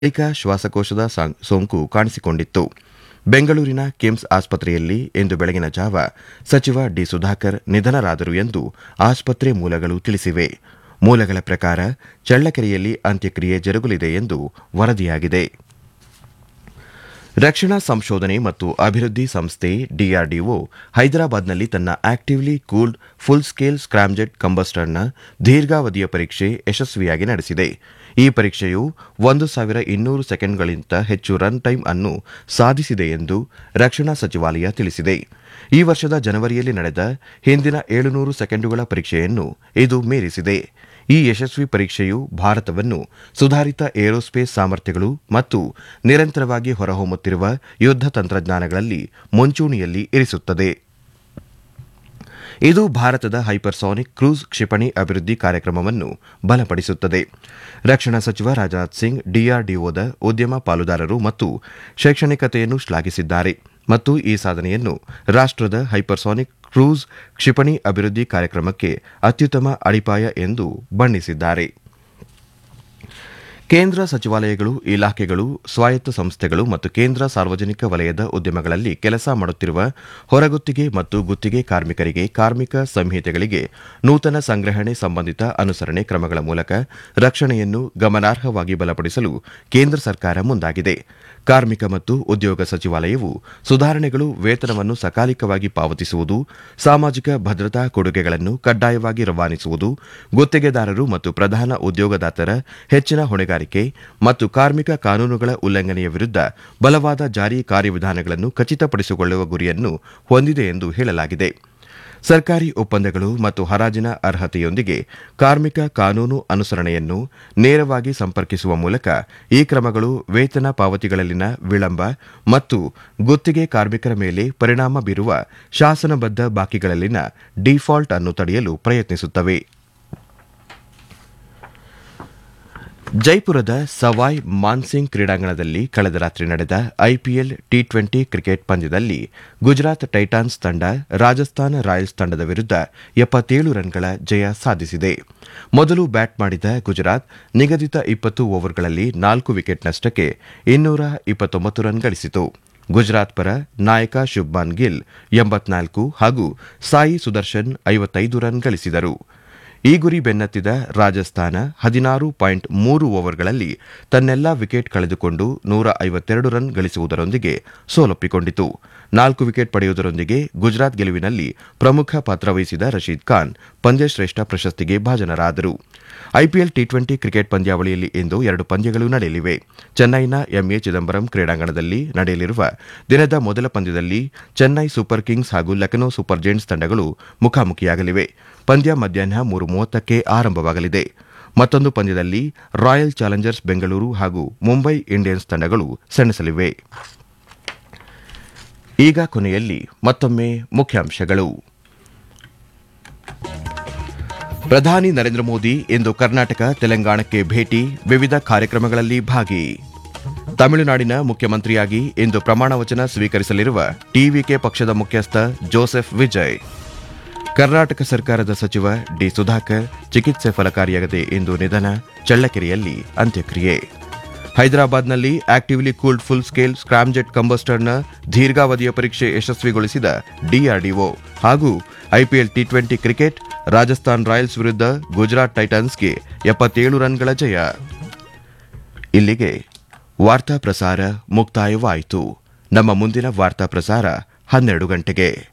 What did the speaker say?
ಬಳಿಕ ಶ್ವಾಸಕೋಶದ ಸಾಂ- ಸೋಂಕು ಕಾಣಿಸಿಕೊಂಡಿತ್ತು ಬೆಂಗಳೂರಿನ ಕಿಮ್ಸ್ ಆಸ್ಪತ್ರೆಯಲ್ಲಿ ಇಂದು ಬೆಳಗಿನ ಜಾವ ಸಚಿವ ಡಿ ಸುಧಾಕರ್ ನಿಧನರಾದರು ಎಂದು ಆಸ್ಪತ್ರೆ ಮೂಲಗಳು ತಿಳಿಸಿವೆ ಮೂಲಗಳ ಪ್ರಕಾರ ಚಳ್ಳಕೆರೆಯಲ್ಲಿ ಅಂತ್ಯಕ್ರಿಯೆ ಜರುಗಲಿದೆ ಎಂದು ವರದಿಯಾಗಿದೆ ರಕ್ಷಣಾ ಸಂಶೋಧನೆ ಮತ್ತು ಅಭಿವೃದ್ಧಿ ಸಂಸ್ಥೆ ಡಿಆರ್ಡಿಒ ಹೈದರಾಬಾದ್ನಲ್ಲಿ ತನ್ನ actively cooled full scale scramjet ಕಂಬಸ್ಟರ್ನ ದೀರ್ಘಾವಧಿಯ ಪರೀಕ್ಷೆ ಯಶಸ್ವಿಯಾಗಿ ನಡೆಸಿದೆ ಈ ಪರೀಕ್ಷೆಯು ಒಂದು ಸಾವಿರ ಇನ್ನೂರು ಸೆಕೆಂಡ್ಗಳಿಗಿಂತ ಹೆಚ್ಚು ರನ್ ಟೈಮ್ ಅನ್ನು ಸಾಧಿಸಿದೆ ಎಂದು ರಕ್ಷಣಾ ಸಚಿವಾಲಯ ತಿಳಿಸಿದೆ ಈ ವರ್ಷದ ಜನವರಿಯಲ್ಲಿ ನಡೆದ ಹಿಂದಿನ ಏಳುನೂರು ಸೆಕೆಂಡುಗಳ ಪರೀಕ್ಷೆಯನ್ನು ಇದು ಮೀರಿಸಿದೆ ಈ ಯಶಸ್ವಿ ಪರೀಕ್ಷೆಯು ಭಾರತವನ್ನು ಸುಧಾರಿತ ಏರೋಸ್ಪೇಸ್ ಸಾಮರ್ಥ್ಯಗಳು ಮತ್ತು ನಿರಂತರವಾಗಿ ಹೊರಹೊಮ್ಮುತ್ತಿರುವ ಯುದ್ಧ ತಂತ್ರಜ್ಞಾನಗಳಲ್ಲಿ ಮುಂಚೂಣಿಯಲ್ಲಿ ಇರಿಸುತ್ತದೆ ಇದು ಭಾರತದ ಹೈಪರ್ಸಾನಿಕ್ ಕ್ರೂಸ್ ಕ್ಷಿಪಣಿ ಅಭಿವೃದ್ಧಿ ಕಾರ್ಯಕ್ರಮವನ್ನು ಬಲಪಡಿಸುತ್ತದೆ ರಕ್ಷಣಾ ಸಚಿವ ರಾಜನಾಥ್ ಸಿಂಗ್ ಡಿಆರ್ಡಿಒದ ಉದ್ಯಮ ಪಾಲುದಾರರು ಮತ್ತು ಶೈಕ್ಷಣಿಕತೆಯನ್ನು ಶ್ಲಾಘಿಸಿದ್ದಾರೆ ಮತ್ತು ಈ ಸಾಧನೆಯನ್ನು ರಾಷ್ಟದ ಹೈಪರ್ಸಾನಿಕ್ ಕ್ರೂಸ್ ಕ್ಷಿಪಣಿ ಅಭಿವೃದ್ಧಿ ಕಾರ್ಯಕ್ರಮಕ್ಕೆ ಅತ್ಯುತ್ತಮ ಅಡಿಪಾಯ ಎಂದು ಬಣ್ಣಿಸಿದ್ದಾರೆ ಕೇಂದ್ರ ಸಚಿವಾಲಯಗಳು ಇಲಾಖೆಗಳು ಸ್ವಾಯತ್ತ ಸಂಸ್ಥೆಗಳು ಮತ್ತು ಕೇಂದ್ರ ಸಾರ್ವಜನಿಕ ವಲಯದ ಉದ್ಯಮಗಳಲ್ಲಿ ಕೆಲಸ ಮಾಡುತ್ತಿರುವ ಹೊರಗುತ್ತಿಗೆ ಮತ್ತು ಗುತ್ತಿಗೆ ಕಾರ್ಮಿಕರಿಗೆ ಕಾರ್ಮಿಕ ಸಂಹಿತೆಗಳಿಗೆ ನೂತನ ಸಂಗ್ರಹಣೆ ಸಂಬಂಧಿತ ಅನುಸರಣೆ ಕ್ರಮಗಳ ಮೂಲಕ ರಕ್ಷಣೆಯನ್ನು ಗಮನಾರ್ಹವಾಗಿ ಬಲಪಡಿಸಲು ಕೇಂದ್ರ ಸರ್ಕಾರ ಮುಂದಾಗಿದೆ ಕಾರ್ಮಿಕ ಮತ್ತು ಉದ್ಯೋಗ ಸಚಿವಾಲಯವು ಸುಧಾರಣೆಗಳು ವೇತನವನ್ನು ಸಕಾಲಿಕವಾಗಿ ಪಾವತಿಸುವುದು ಸಾಮಾಜಿಕ ಭದ್ರತಾ ಕೊಡುಗೆಗಳನ್ನು ಕಡ್ಡಾಯವಾಗಿ ರವಾನಿಸುವುದು ಗುತ್ತಿಗೆದಾರರು ಮತ್ತು ಪ್ರಧಾನ ಉದ್ಯೋಗದಾತರ ಹೆಚ್ಚಿನ ಹೊಣೆಗಾರಿಕೆ ಮತ್ತು ಕಾರ್ಮಿಕ ಕಾನೂನುಗಳ ಉಲ್ಲಂಘನೆಯ ವಿರುದ್ಧ ಬಲವಾದ ಜಾರಿ ಕಾರ್ಯವಿಧಾನಗಳನ್ನು ಖಚಿತಪಡಿಸಿಕೊಳ್ಳುವ ಗುರಿಯನ್ನು ಹೊಂದಿದೆ ಎಂದು ಹೇಳಲಾಗಿದೆ ಸರ್ಕಾರಿ ಒಪ್ಪಂದಗಳು ಮತ್ತು ಹರಾಜಿನ ಅರ್ಹತೆಯೊಂದಿಗೆ ಕಾರ್ಮಿಕ ಕಾನೂನು ಅನುಸರಣೆಯನ್ನು ನೇರವಾಗಿ ಸಂಪರ್ಕಿಸುವ ಮೂಲಕ ಈ ಕ್ರಮಗಳು ವೇತನ ಪಾವತಿಗಳಲ್ಲಿನ ವಿಳಂಬ ಮತ್ತು ಗುತ್ತಿಗೆ ಕಾರ್ಮಿಕರ ಮೇಲೆ ಪರಿಣಾಮ ಬೀರುವ ಶಾಸನಬದ್ಧ ಬಾಕಿಗಳಲ್ಲಿನ ಡಿಫಾಲ್ಟ್ ಅನ್ನು ತಡೆಯಲು ಪ್ರಯತ್ನಿಸುತ್ತವೆ ಜೈಪುರದ ಸವಾಯ್ ಮಾನ್ಸಿಂಗ್ ಕ್ರೀಡಾಂಗಣದಲ್ಲಿ ಕಳೆದ ರಾತ್ರಿ ನಡೆದ ಐಪಿಎಲ್ ಟಿ ಟ್ವೆಂಟಿ ಕ್ರಿಕೆಟ್ ಪಂದ್ಯದಲ್ಲಿ ಗುಜರಾತ್ ಟೈಟಾನ್ಸ್ ತಂಡ ರಾಜಸ್ಥಾನ ರಾಯಲ್ಸ್ ತಂಡದ ವಿರುದ್ಧ ಎಪ್ಪತ್ತೇಳು ರನ್ಗಳ ಜಯ ಸಾಧಿಸಿದೆ ಮೊದಲು ಬ್ಯಾಟ್ ಮಾಡಿದ ಗುಜರಾತ್ ನಿಗದಿತ ಇಪ್ಪತ್ತು ಓವರ್ಗಳಲ್ಲಿ ನಾಲ್ಕು ವಿಕೆಟ್ ನಷ್ಟಕ್ಕೆ ಇನ್ನೂರ ಇಪ್ಪತ್ತೊಂಬತ್ತು ರನ್ ಗಳಿಸಿತು ಗುಜರಾತ್ ಪರ ನಾಯಕ ಶುಭ್ಮಾನ್ ಗಿಲ್ ಎಂಬತ್ನಾಲ್ಕು ಹಾಗೂ ಸಾಯಿ ಸುದರ್ಶನ್ ಐವತ್ತೈದು ರನ್ ಗಳಿಸಿದರು ಈ ಗುರಿ ಬೆನ್ನತ್ತಿದ ರಾಜಸ್ಥಾನ ಹದಿನಾರು ಪಾಯಿಂಟ್ ಮೂರು ಓವರ್ಗಳಲ್ಲಿ ತನ್ನೆಲ್ಲಾ ವಿಕೆಟ್ ಕಳೆದುಕೊಂಡು ನೂರ ಐವತ್ತೆರಡು ರನ್ ಗಳಿಸುವುದರೊಂದಿಗೆ ಸೋಲೊಪ್ಪಿಕೊಂಡಿತು ನಾಲ್ಕು ವಿಕೆಟ್ ಪಡೆಯುವುದರೊಂದಿಗೆ ಗುಜರಾತ್ ಗೆಲುವಿನಲ್ಲಿ ಪ್ರಮುಖ ಪಾತ್ರ ವಹಿಸಿದ ರಶೀದ್ ಖಾನ್ ಪಂದ್ಯಶ್ರೇಷ್ಠ ಪ್ರಶಸ್ತಿಗೆ ಭಾಜನರಾದರು ಐಪಿಎಲ್ ಟಿ ಟ್ವೆಂಟಿ ಕ್ರಿಕೆಟ್ ಪಂದ್ಯಾವಳಿಯಲ್ಲಿ ಇಂದು ಎರಡು ಪಂದ್ಯಗಳು ನಡೆಯಲಿವೆ ಚೆನ್ನೈನ ಎಂಎ ಚಿದಂಬರಂ ಕ್ರೀಡಾಂಗಣದಲ್ಲಿ ನಡೆಯಲಿರುವ ದಿನದ ಮೊದಲ ಪಂದ್ಯದಲ್ಲಿ ಚೆನ್ನೈ ಸೂಪರ್ ಕಿಂಗ್ಸ್ ಹಾಗೂ ಲಖನೌ ಸೂಪರ್ ಜೇಂಟ್ಸ್ ತಂಡಗಳು ಮುಖಾಮುಖಿಯಾಗಲಿವೆ ಪಂದ್ಯ ಮಧ್ಯಾಹ್ನ ಮೂರು ಮೂವತ್ತಕ್ಕೆ ಆರಂಭವಾಗಲಿದೆ ಮತ್ತೊಂದು ಪಂದ್ಯದಲ್ಲಿ ರಾಯಲ್ ಚಾಲೆಂಜರ್ಸ್ ಬೆಂಗಳೂರು ಹಾಗೂ ಮುಂಬೈ ಇಂಡಿಯನ್ಸ್ ತಂಡಗಳು ಸೆಣಸಲಿವೆ ಈಗ ಕೊನೆಯಲ್ಲಿ ಮತ್ತೊಮ್ಮೆ ಮುಖ್ಯಾಂಶಗಳು ಪ್ರಧಾನಿ ನರೇಂದ್ರ ಮೋದಿ ಇಂದು ಕರ್ನಾಟಕ ತೆಲಂಗಾಣಕ್ಕೆ ಭೇಟಿ ವಿವಿಧ ಕಾರ್ಯಕ್ರಮಗಳಲ್ಲಿ ಭಾಗಿ ತಮಿಳುನಾಡಿನ ಮುಖ್ಯಮಂತ್ರಿಯಾಗಿ ಇಂದು ಪ್ರಮಾಣ ವಚನ ಸ್ವೀಕರಿಸಲಿರುವ ಟಿವಿಕೆ ಪಕ್ಷದ ಮುಖ್ಯಸ್ಥ ಜೋಸೆಫ್ ವಿಜಯ್ ಕರ್ನಾಟಕ ಸರ್ಕಾರದ ಸಚಿವ ಡಿ ಸುಧಾಕರ್ ಚಿಕಿತ್ಸೆ ಫಲಕಾರಿಯಾಗದೆ ಇಂದು ನಿಧನ ಚಳ್ಳಕೆರೆಯಲ್ಲಿ ಅಂತ್ಯಕ್ರಿಯೆ ಹೈದರಾಬಾದ್ನಲ್ಲಿ actively cooled full scale scramjet ಕಂಬಸ್ಟರ್ನ ದೀರ್ಘಾವಧಿಯ ಪರೀಕ್ಷೆ ಯಶಸ್ವಿಗೊಳಿಸಿದ ಡಿಆರ್ಡಿಒ ಹಾಗೂ IPL T twenty cricket Rajasthan Royals ವಿರುದ್ಧ ಗುಜರಾತ್ ಟೈಟನ್ಸ್ಗೆ ಎಪ್ಪತ್ತೇಳು ರನ್ಗಳ ಜಯ ಇಲ್ಲಿಗೆ ವಾರ್ತಾ ಪ್ರಸಾರ ಮುಕ್ತಾಯವಾಯಿತು ನಮ್ಮ ಮುಂದಿನ ವಾರ್ತಾ ಪ್ರಸಾರ ಹನ್ನೆರಡು ಗಂಟೆಗೆ